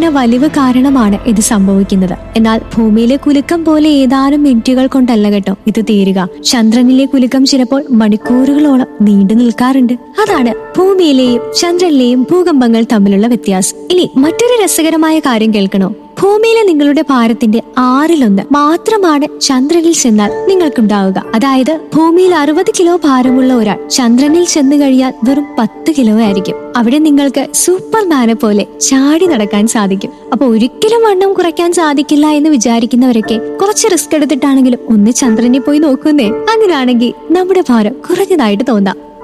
ഉഷ്ണ വലിവ് കാരണമാണ് ഇത് സംഭവിക്കുന്നത് എന്നാൽ ഭൂമിയിലെ കുലുക്കം പോലെ ഏതാനും മിനിറ്റുകൾ കൊണ്ടല്ല കേട്ടോ ഇത് തീരുക ചന്ദ്രനിലെ കുലുക്കം ചിലപ്പോൾ മണിക്കൂറുകളോളം നീണ്ടു നിൽക്കാറുണ്ട് അതാണ് ഭൂമിയിലെയും ചന്ദ്രനിലെയും ഭൂകമ്പങ്ങൾ തമ്മിലുള്ള വ്യത്യാസം ഇനി മറ്റൊരു രസകരമായ കാര്യം കേൾക്കണോ ഭൂമിയിലെ നിങ്ങളുടെ ഭാരത്തിന്റെ ആറിലൊന്ന് മാത്രമാണ് ചന്ദ്രനിൽ ചെന്നാൽ നിങ്ങൾക്കുണ്ടാവുക അതായത് ഭൂമിയിൽ അറുപത് കിലോ ഭാരമുള്ള ഒരാൾ ചന്ദ്രനിൽ ചെന്ന് കഴിയാൽ വെറും പത്ത് കിലോ ആയിരിക്കും അവിടെ നിങ്ങൾക്ക് സൂപ്പർമാനെ പോലെ ചാടി നടക്കാൻ സാധിക്കും അപ്പൊ ഒരിക്കലും വണ്ണം കുറയ്ക്കാൻ സാധിക്കില്ല എന്ന് വിചാരിക്കുന്നവരൊക്കെ കുറച്ച് റിസ്ക് എടുത്തിട്ടാണെങ്കിലും ഒന്ന് ചന്ദ്രനെ പോയി നോക്കുന്നേ അങ്ങനെയാണെങ്കിൽ നമ്മുടെ ഭാരം കുറഞ്ഞതായിട്ട് തോന്നാം